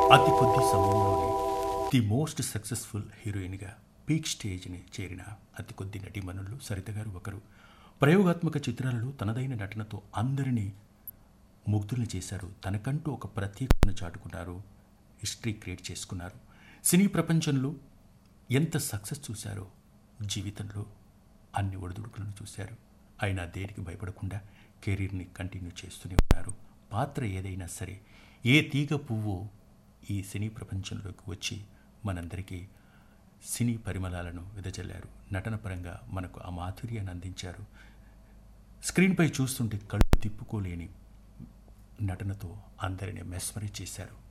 అతి కొద్ది సమయంలోనే ది మోస్ట్ సక్సెస్ఫుల్ హీరోయిన్గా పీక్ స్టేజ్ని చేరిన అతి కొద్ది నటీమణులు సరిత గారు ఒకరు ప్రయోగాత్మక చిత్రాలలో తనదైన నటనతో అందరినీ ముగ్ధుల్ని చేశారు తనకంటూ ఒక ప్రత్యేకతను చాటుకున్నారు హిస్టరీ క్రియేట్ చేసుకున్నారు సినీ ప్రపంచంలో ఎంత సక్సెస్ చూశారో జీవితంలో అన్ని ఒడిదుడుకులను చూశారు అయినా దేనికి భయపడకుండా కెరీర్ని కంటిన్యూ చేస్తూనే ఉన్నారు పాత్ర ఏదైనా సరే ఏ తీగ పువ్వు ఈ సినీ ప్రపంచంలోకి వచ్చి మనందరికీ సినీ పరిమళాలను వెదజల్లారు నటన పరంగా మనకు ఆ మాధుర్యాన్ని అందించారు స్క్రీన్పై చూస్తుంటే కళ్ళు తిప్పుకోలేని నటనతో అందరిని మెస్మరైజ్ చేశారు